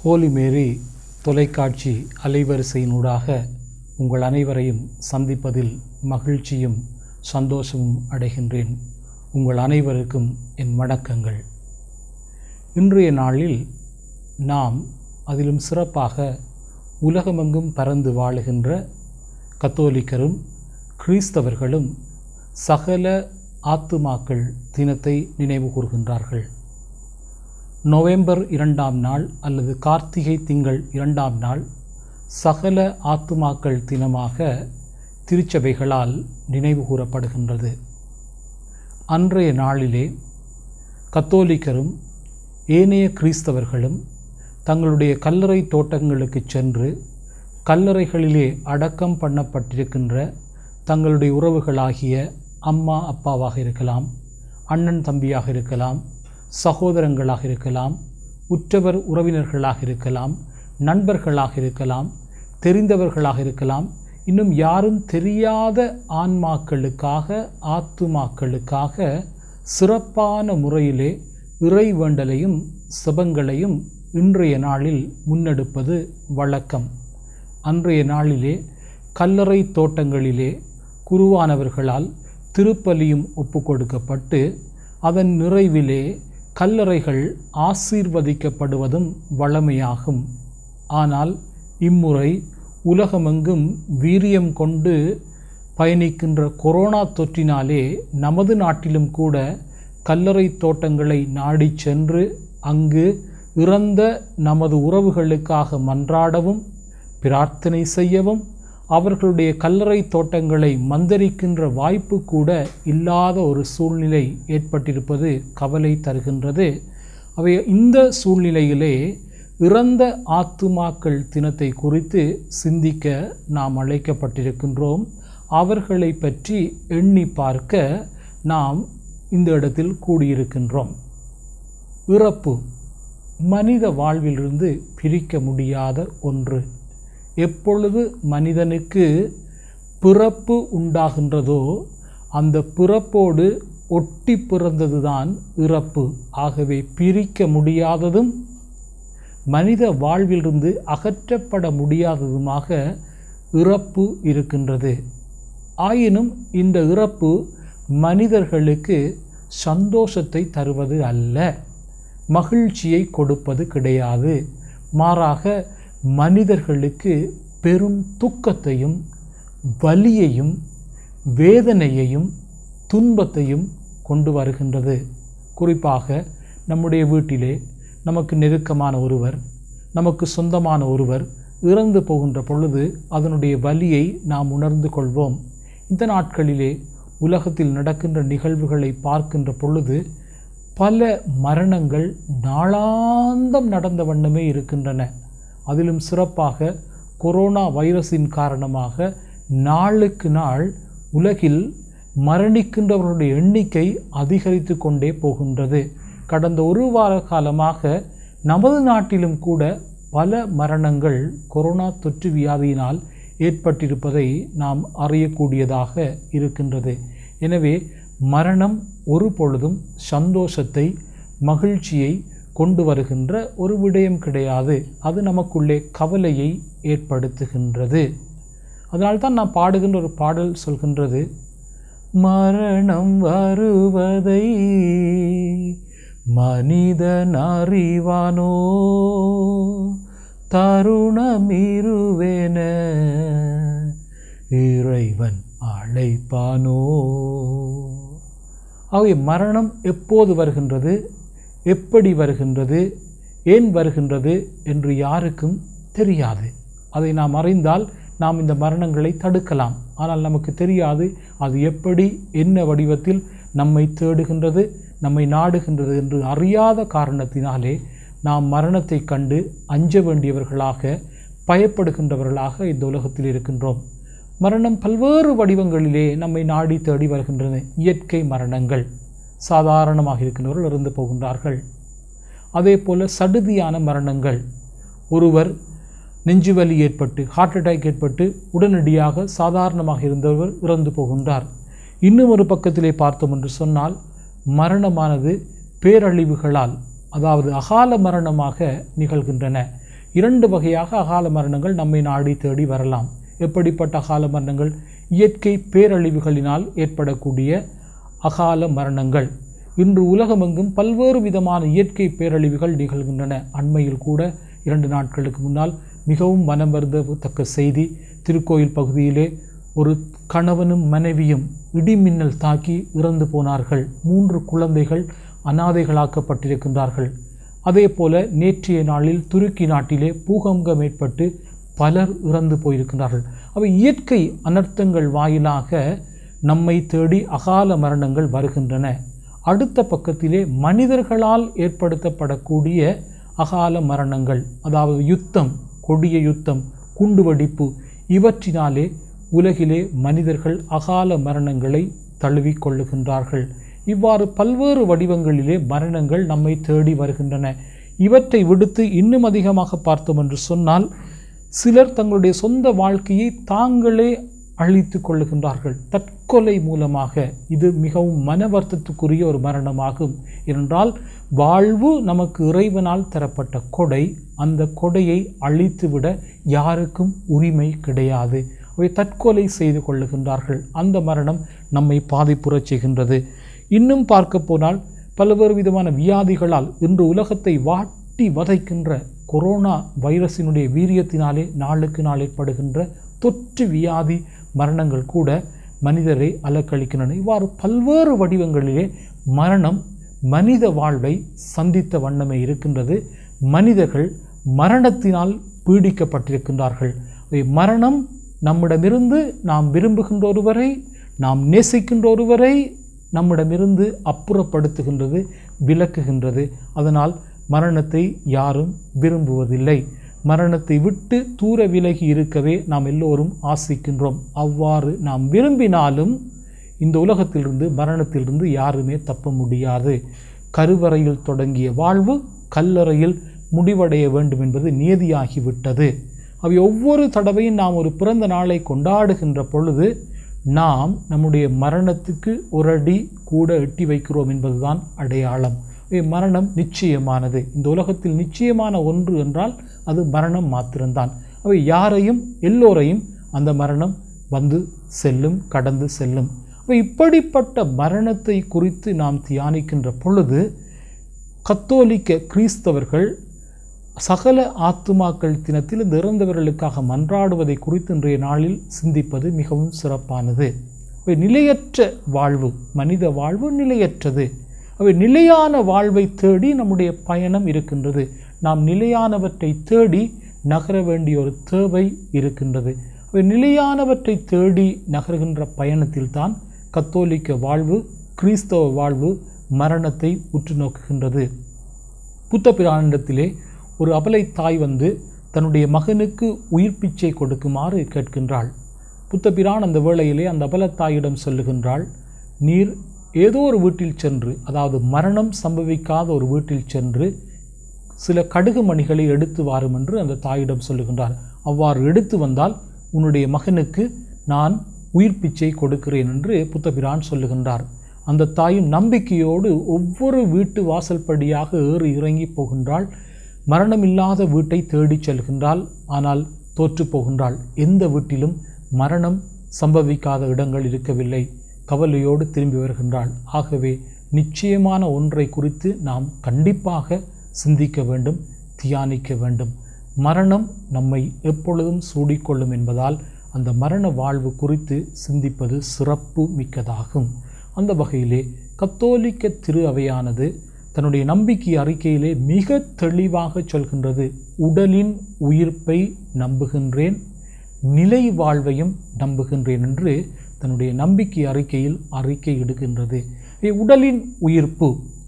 ஹோலி மேரி தொலைக்காட்சி அலைவரிசையினூடாக உங்கள் அனைவரையும் சந்திப்பதில் மகிழ்ச்சியும் சந்தோஷமும் அடைகின்றேன் உங்கள் அனைவருக்கும் என் வணக்கங்கள் இன்றைய நாளில் நாம் அதிலும் சிறப்பாக உலகமெங்கும் பறந்து வாழுகின்ற கத்தோலிக்கரும் கிறிஸ்தவர்களும் சகல ஆத்துமாக்கள் தினத்தை நினைவு கூர்கின்றார்கள் நவம்பர் இரண்டாம் நாள் அல்லது கார்த்திகை திங்கள் இரண்டாம் நாள் சகல ஆத்துமாக்கள் தினமாக திருச்சபைகளால் நினைவு கூறப்படுகின்றது அன்றைய நாளிலே கத்தோலிக்கரும் ஏனைய கிறிஸ்தவர்களும் தங்களுடைய கல்லறை தோட்டங்களுக்கு சென்று கல்லறைகளிலே அடக்கம் பண்ணப்பட்டிருக்கின்ற தங்களுடைய உறவுகளாகிய அம்மா அப்பாவாக இருக்கலாம் அண்ணன் தம்பியாக இருக்கலாம் சகோதரங்களாக இருக்கலாம் உற்றவர் உறவினர்களாக இருக்கலாம் நண்பர்களாக இருக்கலாம் தெரிந்தவர்களாக இருக்கலாம் இன்னும் யாரும் தெரியாத ஆன்மாக்களுக்காக ஆத்துமாக்களுக்காக சிறப்பான முறையிலே இறை வேண்டலையும் சிபங்களையும் இன்றைய நாளில் முன்னெடுப்பது வழக்கம் அன்றைய நாளிலே கல்லறை தோட்டங்களிலே குருவானவர்களால் திருப்பலியும் ஒப்புக்கொடுக்கப்பட்டு அதன் நிறைவிலே கல்லறைகள் ஆசீர்வதிக்கப்படுவதும் வழமையாகும் ஆனால் இம்முறை உலகமெங்கும் வீரியம் கொண்டு பயணிக்கின்ற கொரோனா தொற்றினாலே நமது நாட்டிலும் கூட கல்லறை தோட்டங்களை நாடி சென்று அங்கு இறந்த நமது உறவுகளுக்காக மன்றாடவும் பிரார்த்தனை செய்யவும் அவர்களுடைய கல்லறை தோட்டங்களை மந்தரிக்கின்ற வாய்ப்பு கூட இல்லாத ஒரு சூழ்நிலை ஏற்பட்டிருப்பது கவலை தருகின்றது அவை இந்த சூழ்நிலையிலே இறந்த ஆத்துமாக்கள் தினத்தை குறித்து சிந்திக்க நாம் அழைக்கப்பட்டிருக்கின்றோம் அவர்களை பற்றி எண்ணி பார்க்க நாம் இந்த இடத்தில் கூடியிருக்கின்றோம் இறப்பு மனித வாழ்விலிருந்து பிரிக்க முடியாத ஒன்று எப்பொழுது மனிதனுக்கு பிறப்பு உண்டாகின்றதோ அந்த பிறப்போடு ஒட்டி பிறந்ததுதான் இறப்பு ஆகவே பிரிக்க முடியாததும் மனித வாழ்விலிருந்து அகற்றப்பட முடியாததுமாக இறப்பு இருக்கின்றது ஆயினும் இந்த இறப்பு மனிதர்களுக்கு சந்தோஷத்தை தருவது அல்ல மகிழ்ச்சியை கொடுப்பது கிடையாது மாறாக மனிதர்களுக்கு பெரும் துக்கத்தையும் வலியையும் வேதனையையும் துன்பத்தையும் கொண்டு வருகின்றது குறிப்பாக நம்முடைய வீட்டிலே நமக்கு நெருக்கமான ஒருவர் நமக்கு சொந்தமான ஒருவர் இறந்து போகின்ற பொழுது அதனுடைய வலியை நாம் உணர்ந்து கொள்வோம் இந்த நாட்களிலே உலகத்தில் நடக்கின்ற நிகழ்வுகளை பார்க்கின்ற பொழுது பல மரணங்கள் நாளாந்தம் நடந்த வண்ணமே இருக்கின்றன அதிலும் சிறப்பாக கொரோனா வைரஸின் காரணமாக நாளுக்கு நாள் உலகில் மரணிக்கின்றவர்களுடைய எண்ணிக்கை அதிகரித்து கொண்டே போகின்றது கடந்த ஒரு வார காலமாக நமது நாட்டிலும் கூட பல மரணங்கள் கொரோனா தொற்று வியாதியினால் ஏற்பட்டிருப்பதை நாம் அறியக்கூடியதாக இருக்கின்றது எனவே மரணம் ஒரு பொழுதும் சந்தோஷத்தை மகிழ்ச்சியை கொண்டு வருகின்ற ஒரு விடயம் கிடையாது அது நமக்குள்ளே கவலையை ஏற்படுத்துகின்றது அதனால்தான் நான் பாடுகின்ற ஒரு பாடல் சொல்கின்றது மரணம் வருவதை மனிதன் அறிவானோ தருணமிருவேன இறைவன் அழைப்பானோ ஆகவே மரணம் எப்போது வருகின்றது எப்படி வருகின்றது ஏன் வருகின்றது என்று யாருக்கும் தெரியாது அதை நாம் அறிந்தால் நாம் இந்த மரணங்களை தடுக்கலாம் ஆனால் நமக்கு தெரியாது அது எப்படி என்ன வடிவத்தில் நம்மை தேடுகின்றது நம்மை நாடுகின்றது என்று அறியாத காரணத்தினாலே நாம் மரணத்தை கண்டு அஞ்ச வேண்டியவர்களாக பயப்படுகின்றவர்களாக இந்த உலகத்தில் இருக்கின்றோம் மரணம் பல்வேறு வடிவங்களிலே நம்மை நாடி தேடி வருகின்றன இயற்கை மரணங்கள் சாதாரணமாக இருக்கின்றவர்கள் இறந்து போகின்றார்கள் அதே போல் சடுதியான மரணங்கள் ஒருவர் நெஞ்சுவலி ஏற்பட்டு ஹார்ட் அட்டாக் ஏற்பட்டு உடனடியாக சாதாரணமாக இருந்தவர் இறந்து போகின்றார் இன்னும் ஒரு பக்கத்திலே பார்த்தோம் என்று சொன்னால் மரணமானது பேரழிவுகளால் அதாவது அகால மரணமாக நிகழ்கின்றன இரண்டு வகையாக அகால மரணங்கள் நம்மை நாடி தேடி வரலாம் எப்படிப்பட்ட அகால மரணங்கள் இயற்கை பேரழிவுகளினால் ஏற்படக்கூடிய அகால மரணங்கள் இன்று உலகமெங்கும் பல்வேறு விதமான இயற்கை பேரழிவுகள் நிகழ்கின்றன அண்மையில் கூட இரண்டு நாட்களுக்கு முன்னால் மிகவும் மனம் வருந்தத்தக்க செய்தி திருக்கோயில் பகுதியிலே ஒரு கணவனும் மனைவியும் இடிமின்னல் தாக்கி இறந்து போனார்கள் மூன்று குழந்தைகள் அனாதைகளாக்கப்பட்டிருக்கின்றார்கள் அதே போல நேற்றைய நாளில் துருக்கி நாட்டிலே பூகம்பம் ஏற்பட்டு பலர் இறந்து போயிருக்கிறார்கள் அவை இயற்கை அனர்த்தங்கள் வாயிலாக நம்மை தேடி அகால மரணங்கள் வருகின்றன அடுத்த பக்கத்திலே மனிதர்களால் ஏற்படுத்தப்படக்கூடிய அகால மரணங்கள் அதாவது யுத்தம் கொடிய யுத்தம் குண்டுவெடிப்பு இவற்றினாலே உலகிலே மனிதர்கள் அகால மரணங்களை தழுவிக் கொள்ளுகின்றார்கள் இவ்வாறு பல்வேறு வடிவங்களிலே மரணங்கள் நம்மை தேடி வருகின்றன இவற்றை விடுத்து இன்னும் அதிகமாக பார்த்தோம் என்று சொன்னால் சிலர் தங்களுடைய சொந்த வாழ்க்கையை தாங்களே அழித்து கொள்ளுகின்றார்கள் தற்கொலை மூலமாக இது மிகவும் மன வருத்தத்துக்குரிய ஒரு மரணமாகும் என்றால் வாழ்வு நமக்கு இறைவனால் தரப்பட்ட கொடை அந்த கொடையை அழித்துவிட யாருக்கும் உரிமை கிடையாது அவை தற்கொலை செய்து கொள்ளுகின்றார்கள் அந்த மரணம் நம்மை பாதிப்புறச் செய்கின்றது இன்னும் பார்க்க போனால் பல்வேறு விதமான வியாதிகளால் இன்று உலகத்தை வாட்டி வதைக்கின்ற கொரோனா வைரஸினுடைய வீரியத்தினாலே நாளுக்கு நாள் ஏற்படுகின்ற தொற்று வியாதி மரணங்கள் கூட மனிதரை அலக்களிக்கின்றன இவ்வாறு பல்வேறு வடிவங்களிலே மரணம் மனித வாழ்வை சந்தித்த வண்ணமே இருக்கின்றது மனிதர்கள் மரணத்தினால் பீடிக்கப்பட்டிருக்கின்றார்கள் அவை மரணம் நம்மிடமிருந்து நாம் விரும்புகின்ற ஒருவரை நாம் நேசிக்கின்ற ஒருவரை நம்மிடமிருந்து அப்புறப்படுத்துகின்றது விலக்குகின்றது அதனால் மரணத்தை யாரும் விரும்புவதில்லை மரணத்தை விட்டு தூர விலகி இருக்கவே நாம் எல்லோரும் ஆசிக்கின்றோம் அவ்வாறு நாம் விரும்பினாலும் இந்த உலகத்திலிருந்து மரணத்திலிருந்து யாருமே தப்ப முடியாது கருவறையில் தொடங்கிய வாழ்வு கல்லறையில் முடிவடைய வேண்டும் என்பது நியதியாகிவிட்டது அவை ஒவ்வொரு தடவையும் நாம் ஒரு பிறந்த நாளை கொண்டாடுகின்ற பொழுது நாம் நம்முடைய மரணத்துக்கு ஒரு அடி கூட எட்டி வைக்கிறோம் என்பதுதான் அடையாளம் அவை மரணம் நிச்சயமானது இந்த உலகத்தில் நிச்சயமான ஒன்று என்றால் அது மரணம் மாத்திரம்தான் அவை யாரையும் எல்லோரையும் அந்த மரணம் வந்து செல்லும் கடந்து செல்லும் அவை இப்படிப்பட்ட மரணத்தை குறித்து நாம் தியானிக்கின்ற பொழுது கத்தோலிக்க கிறிஸ்தவர்கள் சகல ஆத்துமாக்கள் தினத்தில் இந்த இறந்தவர்களுக்காக மன்றாடுவதை குறித்து இன்றைய நாளில் சிந்திப்பது மிகவும் சிறப்பானது அவை நிலையற்ற வாழ்வு மனித வாழ்வு நிலையற்றது அவை நிலையான வாழ்வை தேடி நம்முடைய பயணம் இருக்கின்றது நாம் நிலையானவற்றை தேடி நகர வேண்டிய ஒரு தேவை இருக்கின்றது அவை நிலையானவற்றை தேடி நகர்கின்ற பயணத்தில்தான் கத்தோலிக்க வாழ்வு கிறிஸ்தவ வாழ்வு மரணத்தை உற்று நோக்குகின்றது புத்த பிரானிடத்திலே ஒரு அபலை தாய் வந்து தன்னுடைய மகனுக்கு உயிர் பிச்சை கொடுக்குமாறு கேட்கின்றாள் புத்த பிரான் அந்த வேளையிலே அந்த அபலத்தாயிடம் சொல்லுகின்றாள் நீர் ஏதோ ஒரு வீட்டில் சென்று அதாவது மரணம் சம்பவிக்காத ஒரு வீட்டில் சென்று சில கடுகு மணிகளை எடுத்து வாரும் என்று அந்த தாயிடம் சொல்லுகின்றார் அவ்வாறு எடுத்து வந்தால் உன்னுடைய மகனுக்கு நான் உயிர் பிச்சை கொடுக்கிறேன் என்று புத்தபிரான் சொல்லுகின்றார் அந்த தாயும் நம்பிக்கையோடு ஒவ்வொரு வீட்டு வாசல்படியாக ஏறி இறங்கி போகின்றாள் மரணமில்லாத வீட்டை தேடிச் செல்கின்றாள் ஆனால் தோற்று போகின்றாள் எந்த வீட்டிலும் மரணம் சம்பவிக்காத இடங்கள் இருக்கவில்லை கவலையோடு திரும்பி வருகின்றாள் ஆகவே நிச்சயமான ஒன்றை குறித்து நாம் கண்டிப்பாக சிந்திக்க வேண்டும் தியானிக்க வேண்டும் மரணம் நம்மை எப்பொழுதும் சூடிக்கொள்ளும் என்பதால் அந்த மரண வாழ்வு குறித்து சிந்திப்பது சிறப்பு மிக்கதாகும் அந்த வகையிலே கத்தோலிக்க திரு அவையானது தன்னுடைய நம்பிக்கை அறிக்கையிலே மிக தெளிவாக சொல்கின்றது உடலின் உயிர்ப்பை நம்புகின்றேன் நிலை வாழ்வையும் நம்புகின்றேன் என்று தன்னுடைய நம்பிக்கை அறிக்கையில் அறிக்கை இடுகின்றது உடலின் உயிர்ப்பு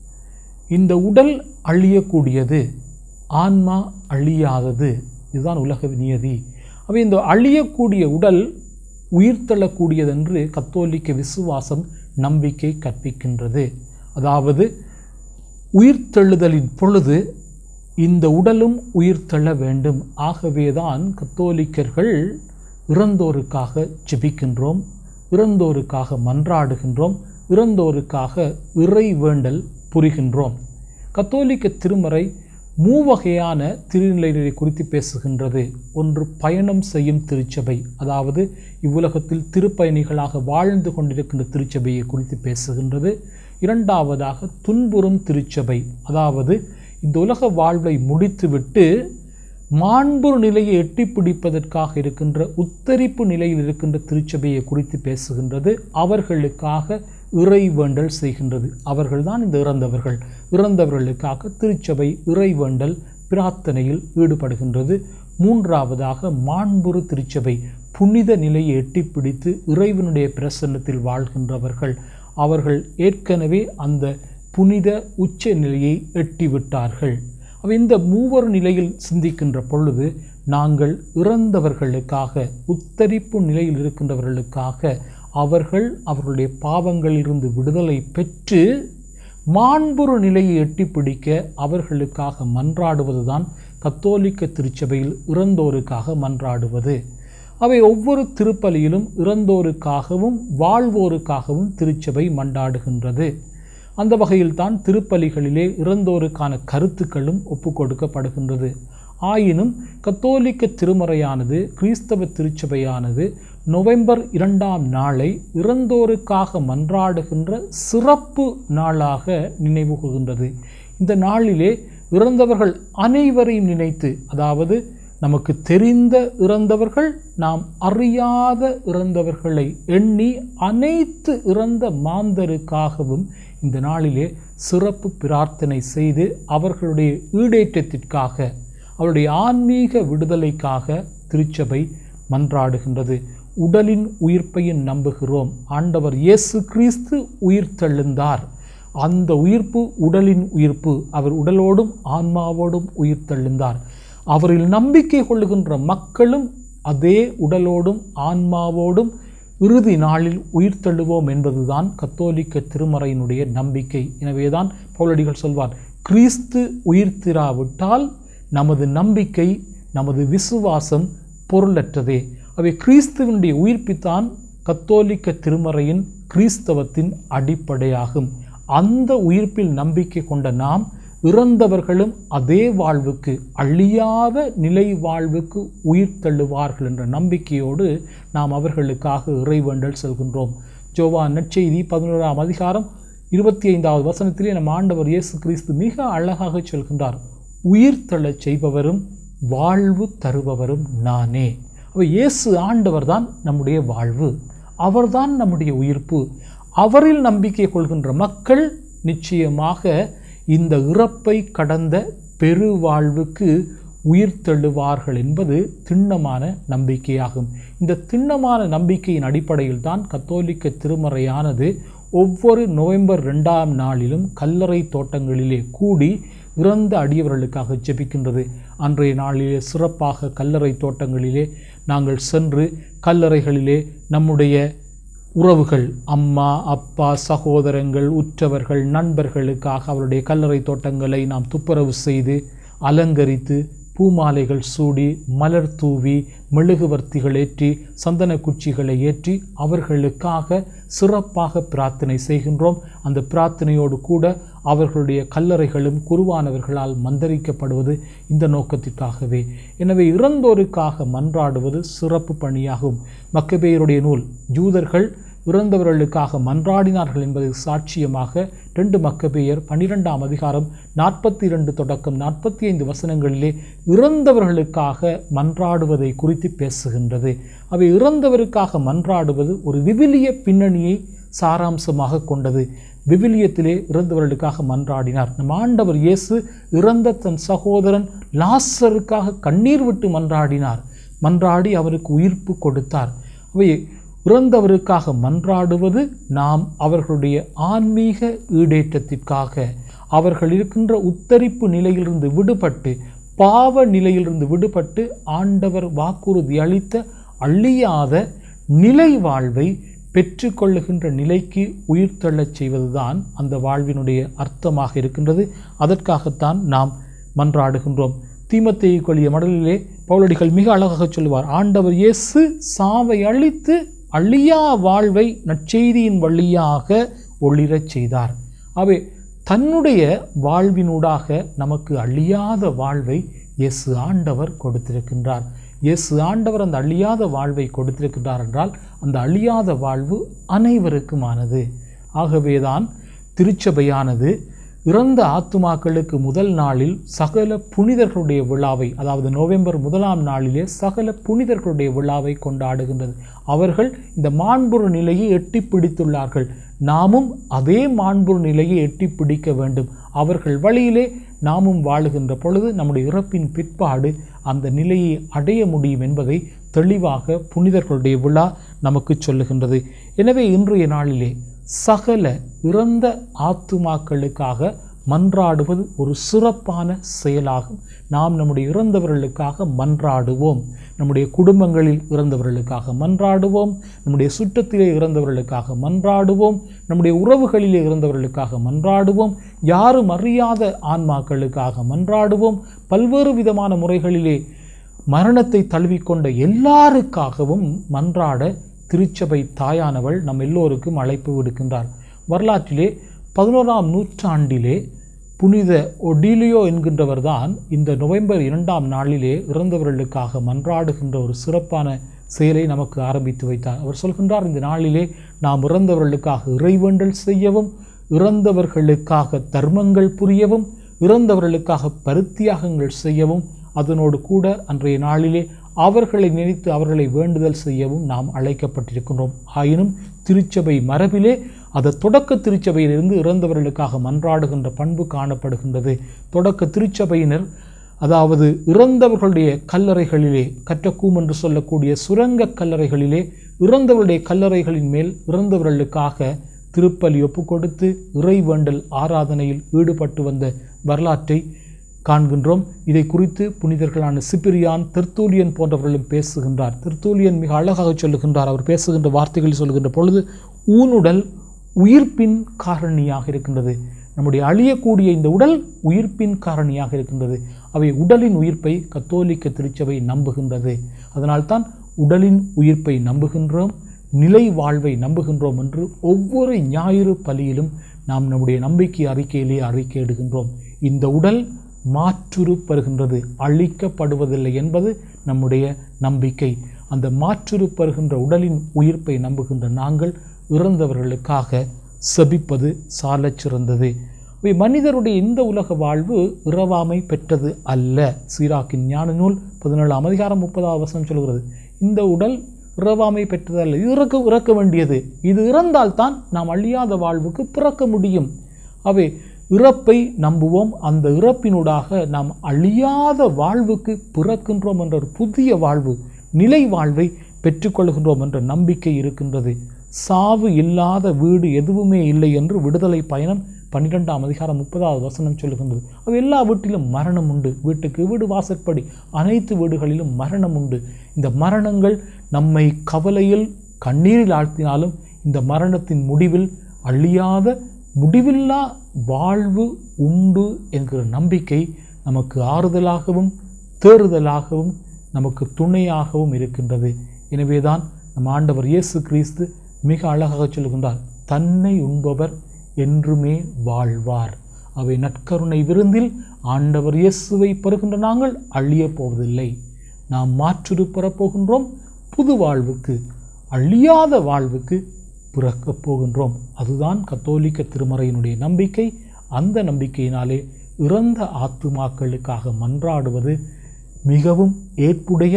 இந்த உடல் அழியக்கூடியது ஆன்மா அழியாதது இதுதான் உலக நியதி அவை இந்த அழியக்கூடிய உடல் உயிர்த்தெழக்கூடியதென்று கத்தோலிக்க விசுவாசம் நம்பிக்கை கற்பிக்கின்றது அதாவது உயிர்த்தெழுதலின் பொழுது இந்த உடலும் உயிர்த்தெழ வேண்டும் ஆகவேதான் கத்தோலிக்கர்கள் இறந்தோருக்காக ஜெபிக்கின்றோம் இறந்தோருக்காக மன்றாடுகின்றோம் இறந்தோருக்காக இறை வேண்டல் புரிகின்றோம் கத்தோலிக்க திருமறை மூவகையான திருநிலைகளை குறித்து பேசுகின்றது ஒன்று பயணம் செய்யும் திருச்சபை அதாவது இவ்வுலகத்தில் திருப்பயணிகளாக வாழ்ந்து கொண்டிருக்கின்ற திருச்சபையை குறித்து பேசுகின்றது இரண்டாவதாக துன்புறும் திருச்சபை அதாவது இந்த உலக வாழ்வை முடித்துவிட்டு மாண்புறு நிலையை எட்டி பிடிப்பதற்காக இருக்கின்ற உத்தரிப்பு நிலையில் இருக்கின்ற திருச்சபையை குறித்து பேசுகின்றது அவர்களுக்காக இறை வேண்டல் செய்கின்றது அவர்கள்தான் இந்த இறந்தவர்கள் இறந்தவர்களுக்காக திருச்சபை இறை வேண்டல் பிரார்த்தனையில் ஈடுபடுகின்றது மூன்றாவதாக மாண்புறு திருச்சபை புனித நிலையை எட்டி பிடித்து இறைவனுடைய பிரசன்னத்தில் வாழ்கின்றவர்கள் அவர்கள் ஏற்கனவே அந்த புனித உச்ச நிலையை எட்டிவிட்டார்கள் அவ இந்த மூவர் நிலையில் சிந்திக்கின்ற பொழுது நாங்கள் இறந்தவர்களுக்காக உத்தரிப்பு நிலையில் இருக்கின்றவர்களுக்காக அவர்கள் அவர்களுடைய பாவங்களிலிருந்து விடுதலை பெற்று மாண்புறு நிலையை எட்டி பிடிக்க அவர்களுக்காக மன்றாடுவதுதான் கத்தோலிக்க திருச்சபையில் இறந்தோருக்காக மன்றாடுவது அவை ஒவ்வொரு திருப்பலியிலும் இறந்தோருக்காகவும் வாழ்வோருக்காகவும் திருச்சபை மன்றாடுகின்றது அந்த வகையில்தான் திருப்பலிகளிலே இறந்தோருக்கான கருத்துக்களும் ஒப்புக்கொடுக்கப்படுகின்றது ஆயினும் கத்தோலிக்க திருமறையானது கிறிஸ்தவ திருச்சபையானது நவம்பர் இரண்டாம் நாளை இறந்தோருக்காக மன்றாடுகின்ற சிறப்பு நாளாக நினைவு கூர்கின்றது இந்த நாளிலே இறந்தவர்கள் அனைவரையும் நினைத்து அதாவது நமக்கு தெரிந்த இறந்தவர்கள் நாம் அறியாத இறந்தவர்களை எண்ணி அனைத்து இறந்த மாந்தருக்காகவும் இந்த நாளிலே சிறப்பு பிரார்த்தனை செய்து அவர்களுடைய ஈடேற்றத்திற்காக அவருடைய ஆன்மீக விடுதலைக்காக திருச்சபை மன்றாடுகின்றது உடலின் உயிர்ப்பையும் நம்புகிறோம் ஆண்டவர் இயேசு கிறிஸ்து உயிர் தெழுந்தார் அந்த உயிர்ப்பு உடலின் உயிர்ப்பு அவர் உடலோடும் ஆன்மாவோடும் உயிர் தெழுந்தார் அவரில் நம்பிக்கை கொள்ளுகின்ற மக்களும் அதே உடலோடும் ஆன்மாவோடும் இறுதி நாளில் உயிர் தள்ளுவோம் என்பதுதான் கத்தோலிக்க திருமறையினுடைய நம்பிக்கை எனவேதான் பவுலடிகள் சொல்வார் கிறிஸ்து உயிர்த்திராவிட்டால் நமது நம்பிக்கை நமது விசுவாசம் பொருளற்றதே அவை கிறிஸ்துவனுடைய உயிர்ப்பித்தான் கத்தோலிக்க திருமறையின் கிறிஸ்தவத்தின் அடிப்படையாகும் அந்த உயிர்ப்பில் நம்பிக்கை கொண்ட நாம் இறந்தவர்களும் அதே வாழ்வுக்கு அழியாத நிலை வாழ்வுக்கு உயிர் தள்ளுவார்கள் என்ற நம்பிக்கையோடு நாம் அவர்களுக்காக இறைவேண்டல் செல்கின்றோம் ஜோவா நற்செய்தி பதினோராம் அதிகாரம் இருபத்தி ஐந்தாவது வசனத்திலே நம் ஆண்டவர் இயேசு கிறிஸ்து மிக அழகாக சொல்கின்றார் உயிர் தள்ளச் செய்பவரும் வாழ்வு தருபவரும் நானே அப்போ இயேசு ஆண்டவர் தான் நம்முடைய வாழ்வு அவர்தான் நம்முடைய உயிர்ப்பு அவரில் நம்பிக்கை கொள்கின்ற மக்கள் நிச்சயமாக இந்த இறப்பை கடந்த பெருவாழ்வுக்கு உயிர் தள்ளுவார்கள் என்பது திண்ணமான நம்பிக்கையாகும் இந்த திண்ணமான நம்பிக்கையின் அடிப்படையில் தான் கத்தோலிக்க திருமறையானது ஒவ்வொரு நவம்பர் ரெண்டாம் நாளிலும் கல்லறை தோட்டங்களிலே கூடி இறந்த அடியவர்களுக்காக ஜெபிக்கின்றது அன்றைய நாளிலே சிறப்பாக கல்லறை தோட்டங்களிலே நாங்கள் சென்று கல்லறைகளிலே நம்முடைய உறவுகள் அம்மா அப்பா சகோதரங்கள் உற்றவர்கள் நண்பர்களுக்காக அவருடைய கல்லறை தோட்டங்களை நாம் துப்புரவு செய்து அலங்கரித்து பூமாலைகள் சூடி மலர் தூவி மெழுகுவர்த்திகள் ஏற்றி சந்தன குச்சிகளை ஏற்றி அவர்களுக்காக சிறப்பாக பிரார்த்தனை செய்கின்றோம் அந்த பிரார்த்தனையோடு கூட அவர்களுடைய கல்லறைகளும் குருவானவர்களால் மந்தரிக்கப்படுவது இந்த நோக்கத்திற்காகவே எனவே இறந்தோருக்காக மன்றாடுவது சிறப்பு பணியாகும் மக்கபேயருடைய நூல் ஜூதர்கள் இறந்தவர்களுக்காக மன்றாடினார்கள் என்பது சாட்சியமாக ரெண்டு மக்கபேயர் பன்னிரெண்டாம் அதிகாரம் நாற்பத்தி இரண்டு தொடக்கம் நாற்பத்தி ஐந்து வசனங்களிலே இறந்தவர்களுக்காக மன்றாடுவதை குறித்து பேசுகின்றது அவை இறந்தவருக்காக மன்றாடுவது ஒரு விவிலிய பின்னணியை சாராம்சமாக கொண்டது விவிலியத்திலே இறந்தவர்களுக்காக மன்றாடினார் நம் ஆண்டவர் இயேசு இறந்த தன் சகோதரன் லாசருக்காக கண்ணீர் விட்டு மன்றாடினார் மன்றாடி அவருக்கு உயிர்ப்பு கொடுத்தார் அவை இறந்தவருக்காக மன்றாடுவது நாம் அவர்களுடைய ஆன்மீக ஈடேற்றத்திற்காக அவர்கள் இருக்கின்ற உத்தரிப்பு நிலையிலிருந்து விடுபட்டு பாவ நிலையிலிருந்து விடுபட்டு ஆண்டவர் வாக்குறுதி அளித்த அழியாத நிலை வாழ்வை பெற்றுக்கொள்ளுகின்ற நிலைக்கு உயிர் தள்ளச் செய்வதுதான் அந்த வாழ்வினுடைய அர்த்தமாக இருக்கின்றது அதற்காகத்தான் நாம் மன்றாடுகின்றோம் தீமத்தையை கொள்ளிய மடலிலே பவுலடிகள் மிக அழகாக சொல்லுவார் ஆண்டவர் இயேசு சாவை அழித்து அழியா வாழ்வை நற்செய்தியின் வழியாக ஒளிரச் செய்தார் அவை தன்னுடைய வாழ்வினூடாக நமக்கு அழியாத வாழ்வை இயேசு ஆண்டவர் கொடுத்திருக்கின்றார் இயேசு ஆண்டவர் அந்த அழியாத வாழ்வை கொடுத்திருக்கின்றார் என்றால் அந்த அழியாத வாழ்வு அனைவருக்குமானது ஆகவேதான் திருச்சபையானது இறந்த ஆத்துமாக்களுக்கு முதல் நாளில் சகல புனிதர்களுடைய விழாவை அதாவது நவம்பர் முதலாம் நாளிலே சகல புனிதர்களுடைய விழாவை கொண்டாடுகின்றது அவர்கள் இந்த மாண்புறு நிலையை எட்டி பிடித்துள்ளார்கள் நாமும் அதே மாண்புறு நிலையை எட்டி பிடிக்க வேண்டும் அவர்கள் வழியிலே நாமும் வாழுகின்ற பொழுது நம்முடைய இறப்பின் பிற்பாடு அந்த நிலையை அடைய முடியும் என்பதை தெளிவாக புனிதர்களுடைய விழா நமக்கு சொல்லுகின்றது எனவே இன்றைய நாளிலே சகல இறந்த ஆத்துமாக்களுக்காக மன்றாடுவது ஒரு சிறப்பான செயலாகும் நாம் நம்முடைய இறந்தவர்களுக்காக மன்றாடுவோம் நம்முடைய குடும்பங்களில் இறந்தவர்களுக்காக மன்றாடுவோம் நம்முடைய சுற்றத்திலே இறந்தவர்களுக்காக மன்றாடுவோம் நம்முடைய உறவுகளிலே இறந்தவர்களுக்காக மன்றாடுவோம் யாரும் அறியாத ஆன்மாக்களுக்காக மன்றாடுவோம் பல்வேறு விதமான முறைகளிலே மரணத்தை தழுவிக்கொண்ட எல்லாருக்காகவும் மன்றாட திருச்சபை தாயானவள் நம் எல்லோருக்கும் அழைப்பு விடுக்கின்றார் வரலாற்றிலே பதினோராம் நூற்றாண்டிலே புனித ஒடிலியோ என்கின்றவர்தான் இந்த நவம்பர் இரண்டாம் நாளிலே இறந்தவர்களுக்காக மன்றாடுகின்ற ஒரு சிறப்பான செயலை நமக்கு ஆரம்பித்து வைத்தார் அவர் சொல்கின்றார் இந்த நாளிலே நாம் இறந்தவர்களுக்காக இறைவேண்டல் செய்யவும் இறந்தவர்களுக்காக தர்மங்கள் புரியவும் இறந்தவர்களுக்காக பருத்தியாகங்கள் செய்யவும் அதனோடு கூட அன்றைய நாளிலே அவர்களை நினைத்து அவர்களை வேண்டுதல் செய்யவும் நாம் அழைக்கப்பட்டிருக்கின்றோம் ஆயினும் திருச்சபை மரபிலே அது தொடக்க திருச்சபையிலிருந்து இறந்தவர்களுக்காக மன்றாடுகின்ற பண்பு காணப்படுகின்றது தொடக்க திருச்சபையினர் அதாவது இறந்தவர்களுடைய கல்லறைகளிலே கற்றக்கூம் என்று சொல்லக்கூடிய சுரங்க கல்லறைகளிலே இறந்தவருடைய கல்லறைகளின் மேல் இறந்தவர்களுக்காக திருப்பலி ஒப்பு கொடுத்து இறைவேண்டல் ஆராதனையில் ஈடுபட்டு வந்த வரலாற்றை காண்கின்றோம் இதை குறித்து புனிதர்களான சிப்பிரியான் தெர்த்தூலியன் போன்றவர்களும் பேசுகின்றார் தெர்த்தூலியன் மிக அழகாக சொல்லுகின்றார் அவர் பேசுகின்ற வார்த்தைகளில் சொல்லுகின்ற பொழுது ஊனுடல் உயிர்ப்பின் காரணியாக இருக்கின்றது நம்முடைய அழியக்கூடிய இந்த உடல் உயிர்ப்பின் காரணியாக இருக்கின்றது அவை உடலின் உயிர்ப்பை கத்தோலிக்க திருச்சபை நம்புகின்றது அதனால்தான் உடலின் உயிர்ப்பை நம்புகின்றோம் நிலை வாழ்வை நம்புகின்றோம் என்று ஒவ்வொரு ஞாயிறு பலியிலும் நாம் நம்முடைய நம்பிக்கை அறிக்கையிலே அறிக்கையிடுகின்றோம் இந்த உடல் மாற்றுருப்பருகின்றது அழிக்கப்படுவதில்லை என்பது நம்முடைய நம்பிக்கை அந்த மாற்றுருப்பருகின்ற உடலின் உயிர்ப்பை நம்புகின்ற நாங்கள் இறந்தவர்களுக்காக செபிப்பது சாலச் சிறந்தது இவை மனிதருடைய இந்த உலக வாழ்வு இரவாமை பெற்றது அல்ல சீராக்கின் ஞான நூல் பதினேழாம் அதிகாரம் முப்பதாவது வசனம் சொல்கிறது இந்த உடல் இரவாமை பெற்றது அல்ல இது இறக்க இறக்க வேண்டியது இது இறந்தால்தான் நாம் அழியாத வாழ்வுக்கு பிறக்க முடியும் அவை இறப்பை நம்புவோம் அந்த இறப்பினூடாக நாம் அழியாத வாழ்வுக்கு பிறக்கின்றோம் என்ற ஒரு புதிய வாழ்வு நிலை வாழ்வை பெற்றுக்கொள்கின்றோம் என்ற நம்பிக்கை இருக்கின்றது சாவு இல்லாத வீடு எதுவுமே இல்லை என்று விடுதலை பயணம் பன்னிரெண்டாம் அதிகாரம் முப்பதாவது வசனம் சொல்லுகின்றது அது எல்லா வீட்டிலும் மரணம் உண்டு வீட்டுக்கு வீடு வாசற்படி அனைத்து வீடுகளிலும் மரணம் உண்டு இந்த மரணங்கள் நம்மை கவலையில் கண்ணீரில் ஆழ்த்தினாலும் இந்த மரணத்தின் முடிவில் அழியாத முடிவில்லா வாழ்வு உண்டு என்கிற நம்பிக்கை நமக்கு ஆறுதலாகவும் தேறுதலாகவும் நமக்கு துணையாகவும் இருக்கின்றது எனவேதான் நம் ஆண்டவர் இயேசு கிறிஸ்து மிக அழகாக சொல்கின்றார் தன்னை உண்பவர் என்றுமே வாழ்வார் அவை நற்கருணை விருந்தில் ஆண்டவர் இயேசுவை பெறுகின்ற நாங்கள் அழியப் போவதில்லை நாம் மாற்றுரு பெறப்போகின்றோம் புது வாழ்வுக்கு அழியாத வாழ்வுக்கு பிறக்கப் போகின்றோம் அதுதான் கத்தோலிக்க திருமறையினுடைய நம்பிக்கை அந்த நம்பிக்கையினாலே இறந்த ஆத்துமாக்களுக்காக மன்றாடுவது மிகவும் ஏற்புடைய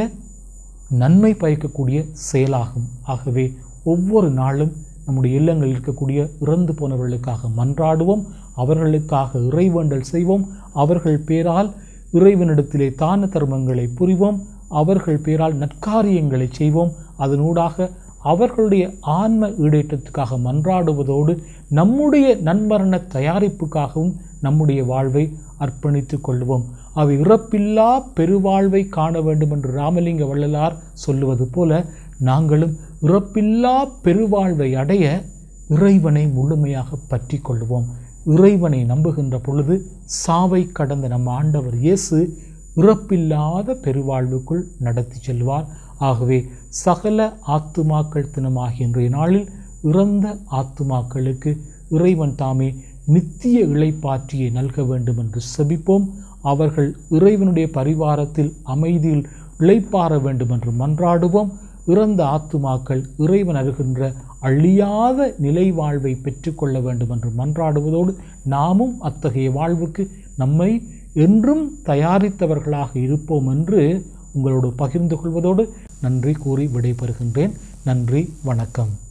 நன்மை பயக்கக்கூடிய செயலாகும் ஆகவே ஒவ்வொரு நாளும் நம்முடைய இல்லங்களில் இருக்கக்கூடிய இறந்து போனவர்களுக்காக மன்றாடுவோம் அவர்களுக்காக இறைவேண்டல் செய்வோம் அவர்கள் பேரால் இறைவனிடத்திலே தான தர்மங்களை புரிவோம் அவர்கள் பேரால் நற்காரியங்களை செய்வோம் அதனூடாக அவர்களுடைய ஆன்ம ஈடேற்றத்துக்காக மன்றாடுவதோடு நம்முடைய நன்மரண தயாரிப்புக்காகவும் நம்முடைய வாழ்வை அர்ப்பணித்துக் கொள்வோம் அவை இறப்பில்லா பெருவாழ்வை காண வேண்டும் என்று ராமலிங்க வள்ளலார் சொல்லுவது போல நாங்களும் இறப்பில்லா பெருவாழ்வை அடைய இறைவனை முழுமையாக பற்றி கொள்வோம் இறைவனை நம்புகின்ற பொழுது சாவை கடந்த நம் ஆண்டவர் இயேசு இறப்பில்லாத பெருவாழ்வுக்குள் நடத்தி செல்வார் ஆகவே சகல ஆத்துமாக்கள் தினமாகிய இன்றைய நாளில் இறந்த ஆத்துமாக்களுக்கு இறைவன் தாமே நித்திய இளைப்பாற்றியை நல்க வேண்டும் என்று செபிப்போம் அவர்கள் இறைவனுடைய பரிவாரத்தில் அமைதியில் இளைப்பாற வேண்டும் என்று மன்றாடுவோம் இறந்த ஆத்துமாக்கள் இறைவன் அருகின்ற அழியாத நிலை வாழ்வை பெற்றுக்கொள்ள வேண்டும் என்று மன்றாடுவதோடு நாமும் அத்தகைய வாழ்வுக்கு நம்மை என்றும் தயாரித்தவர்களாக இருப்போம் என்று உங்களோடு பகிர்ந்து கொள்வதோடு நன்றி கூறி விடைபெறுகின்றேன் நன்றி வணக்கம்